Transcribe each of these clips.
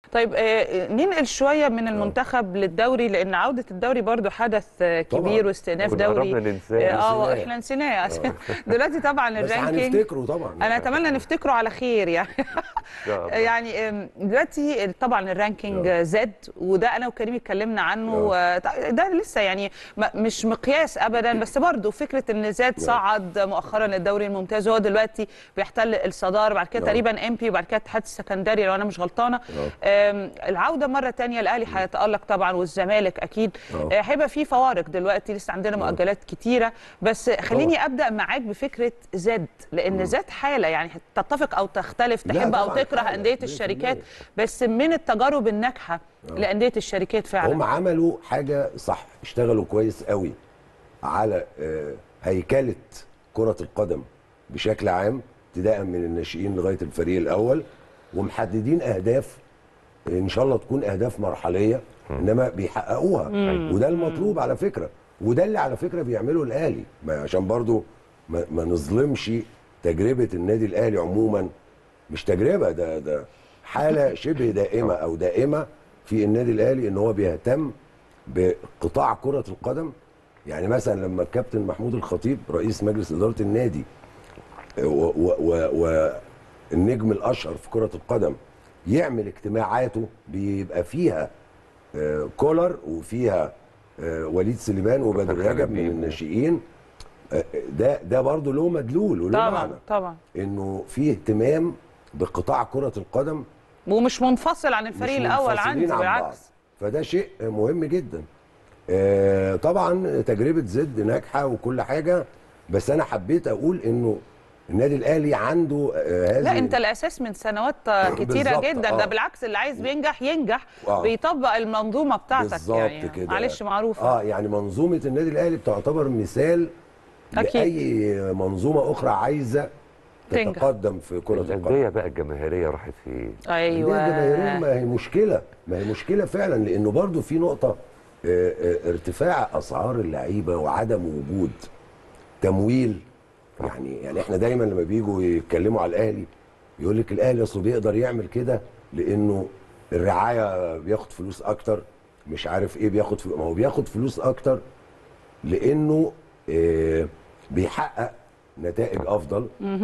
طيب آه، ننقل شويه من المنتخب للدوري لان عوده الدوري برضو حدث آه، طبعاً. كبير واستئناف كنا دوري قربنا ننساه. اه نسيناه. احنا نسيناه دلوقتي طبعا بس الرانكينج هنفتكره طبعا انا اتمنى نفتكره على خير يعني شاء الله. يعني أم، دلوقتي طبعا الرانكينج آه. زاد وده انا وكريم اتكلمنا عنه آه، ده لسه يعني ما- مش مقياس ابدا بس برضه فكره ان زاد صعد مؤخرا الدوري الممتاز هو دلوقتي بيحتل الصداره بعد كده آه. تقريبا ام بي وبعد كده الاتحاد السكندري لو انا مش غلطانه أم، العوده مره تانية الاهلي هيتالق طبعا والزمالك اكيد آه. آه، هيبقى في فوارق دلوقتي لسه عندنا مؤجلات كتيره بس خليني ابدا معاك بفكره زاد لان زاد حاله يعني تتفق او تختلف لا تحب او طبعاً تكره حالة، انديه 100%. الشركات بس من التجارب الناجحه لانديه الشركات فعلا هم عملوا حاجه صح اشتغلوا كويس قوي على آه، هيكله كره القدم بشكل عام ابتداء من الناشئين لغايه الفريق الاول ومحددين اهداف ان شاء الله تكون اهداف مرحليه انما بيحققوها وده المطلوب على فكره وده اللي على فكره بيعمله الاهلي ما عشان برضو ما, ما نظلمش تجربه النادي الاهلي عموما مش تجربه ده ده حاله شبه دائمه او دائمه في النادي الاهلي ان هو بيهتم بقطاع كره القدم يعني مثلا لما الكابتن محمود الخطيب رئيس مجلس اداره النادي والنجم الاشهر في كره القدم يعمل اجتماعاته بيبقى فيها آه، كولر وفيها آه، وليد سليمان وبدر كابتن رجب من خالد الناشئين آه، ده ده برضه له مدلول وله طبعا معنى طبعا انه في اهتمام بقطاع كره القدم ومش منفصل عن الفريق مش الاول منفصلين عندي عن بعض. بالعكس فده شيء مهم جدا آه، طبعا تجربه زد ناجحه وكل حاجه بس انا حبيت اقول انه النادي الاهلي عنده آه، هذه لا انت الاساس من سنوات كتيره بالظبط، جدا آه. ده بالعكس اللي عايز بينجح ينجح آه. بيطبق المنظومه بتاعتك بالظبط يعني كده معلش معروفه اه يعني منظومه النادي الاهلي بتعتبر مثال أكيد. لاي منظومه اخرى عايزه تنجح. تتقدم في كره القدم الانديه بقى الجماهيريه راحت فين؟ ايوه الأندية الجماهيرية ما هي مشكلة ما هي مشكلة فعلا لأنه برضو في نقطة آه، آه، ارتفاع أسعار اللعيبة وعدم وجود تمويل يعني يعني احنا دايما لما بيجوا يتكلموا على الأهلي يقول لك الأهلي أصله بيقدر يعمل كده لأنه الرعاية بياخد فلوس أكتر مش عارف إيه بياخد فلوس ما هو بياخد فلوس أكتر لأنه آه، بيحقق نتائج أفضل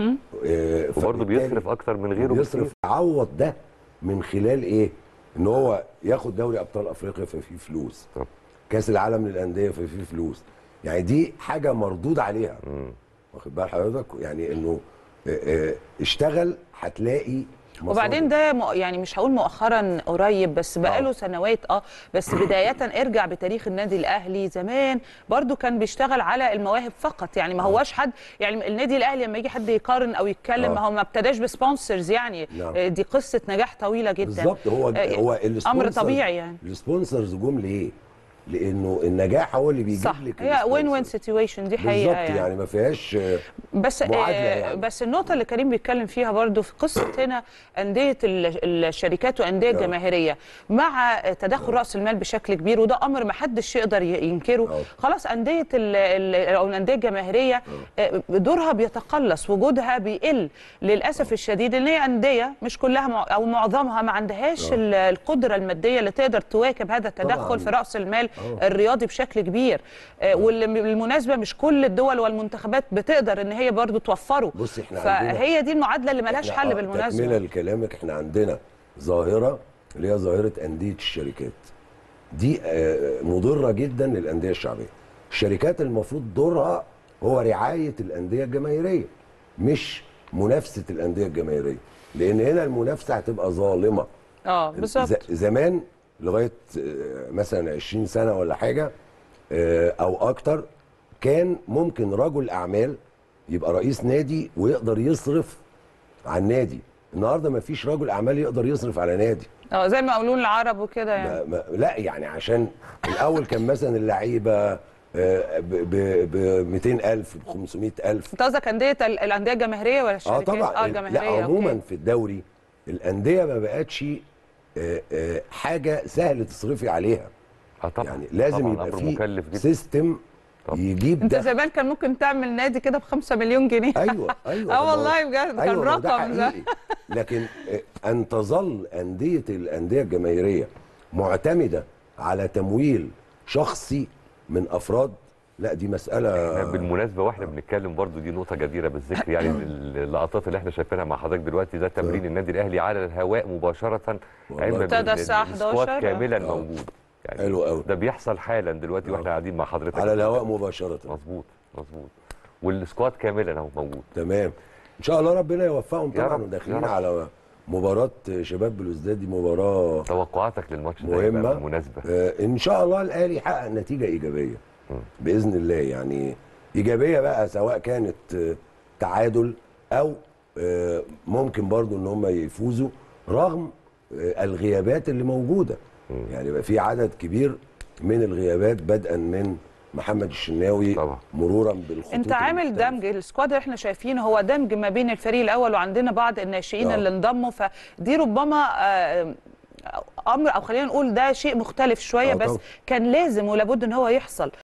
آه، وبرضه فبالتالي- بيصرف اكتر من غيره بيصرف بكتير. يعوض ده من خلال ايه؟ ان هو ياخد دوري ابطال افريقيا ففي فلوس طب. كاس العالم للانديه ففي فلوس يعني دي حاجه مردود عليها واخد بال حضرتك يعني انه آه، آه، اشتغل هتلاقي مصادر. وبعدين ده مؤ- يعني مش هقول مؤخرا قريب بس بقاله آه. سنوات اه بس بدايه ارجع بتاريخ النادي الاهلي زمان برضو كان بيشتغل على المواهب فقط يعني ما هواش حد يعني النادي الاهلي لما يجي حد يقارن او يتكلم آه. ما هو ما ابتداش بسبونسرز يعني نعم. آه، دي قصه نجاح طويله جدا بالظبط هو آه، هو امر السبونسرز- طبيعي يعني السبونسرز جم ليه؟ لانه النجاح هو اللي بيجيب صح لك هي وين وين السبونسرز. سيتويشن دي بالظبط حقيقه يعني, يعني ما فيهاش آه، بس معادلة آه يعني. بس النقطة اللي كريم بيتكلم فيها برضو في قصة هنا أندية ال- الشركات وأندية نعم. الجماهيرية مع تدخل رأس المال بشكل كبير وده أمر ما حدش يقدر ي- ينكره نعم. خلاص أندية ال- ال- أو الأندية الجماهيرية آه، دورها بيتقلص وجودها بيقل للأسف الشديد إن هي أندية مش كلها مع- أو معظمها ما عندهاش نعم. ال- القدرة المادية اللي تقدر تواكب هذا التدخل طبعاً. في رأس المال آه. الرياضي بشكل كبير آه، واللي بالمناسبة مش كل الدول والمنتخبات بتقدر إن هي برضو توفره بص إحنا عندنا- فهي دي المعادله اللي ملهاش إحنا حل آه، بالمناسبه تكمله لكلامك احنا عندنا ظاهره اللي هي ظاهره انديه الشركات دي آه، مضره جدا للانديه الشعبيه الشركات المفروض دورها هو رعايه الانديه الجماهيريه مش منافسه الانديه الجماهيريه لان هنا المنافسه هتبقى ظالمه اه بالظبط ز- زمان لغايه آه، مثلا 20 سنه ولا حاجه آه، او اكتر كان ممكن رجل اعمال يبقى رئيس نادي ويقدر يصرف على النادي النهارده ما فيش رجل اعمال يقدر يصرف على نادي اه زي ما قولون العرب وكده يعني ما ما لا يعني عشان الاول كان مثلا اللعيبه ب 200000 ب 500000 انت قصدك انديه ال- الانديه الجماهيريه ولا اه الشركات طبعا اه لا الجماهيريه عموما أوكي. في الدوري الانديه ما بقتش آه، آه، حاجه سهل تصرفي عليها اه طبعا يعني لازم طبعا يبقى امر في مكلف جدا سيستم طب. يجيب انت ده زمان كان ممكن تعمل نادي كده ب 5 مليون جنيه ايوه ايوه اه طب ما هو- والله بجد كان أيوة ما هو ده رقم ده حقيقي. لكن آه، ان تظل انديه الانديه الجماهيريه معتمده على تمويل شخصي من افراد لا دي مساله احنا بالمناسبه واحنا بنتكلم برضو دي نقطه جديره بالذكر يعني اللقطات اللي احنا شايفينها مع حضرتك دلوقتي ده تمرين النادي الاهلي على الهواء مباشره والله. علما ابتدى بأن الساعة السكواد 11. كاملا آه. موجود يعني حلو قوي. ده بيحصل حالا دلوقتي واحنا قاعدين مع حضرتك على الهواء مباشره مظبوط مظبوط والسكواد كاملا اهو موجود تمام ان شاء الله ربنا يوفقهم يا طبعا رب، وداخلين يا رب. على مباراه شباب بلوزداد دي مباراه توقعاتك للماتش ده يبقى مهمه بالمناسبه آه ان شاء الله الاهلي يحقق نتيجه ايجابيه باذن الله يعني ايجابيه بقى سواء كانت آه، تعادل او آه، ممكن برضو ان هم يفوزوا رغم آه، الغيابات اللي موجوده يعني يبقى في عدد كبير من الغيابات بدءا من محمد الشناوي طبعا. مرورا بالخطوط انت عامل المختلفة. دمج السكواد اللي احنا شايفينه هو دمج ما بين الفريق الاول وعندنا بعض الناشئين آه. اللي انضموا فدي ربما آه، امر او خلينا نقول ده شيء مختلف شويه آه بس طبعا. كان لازم ولابد ان هو يحصل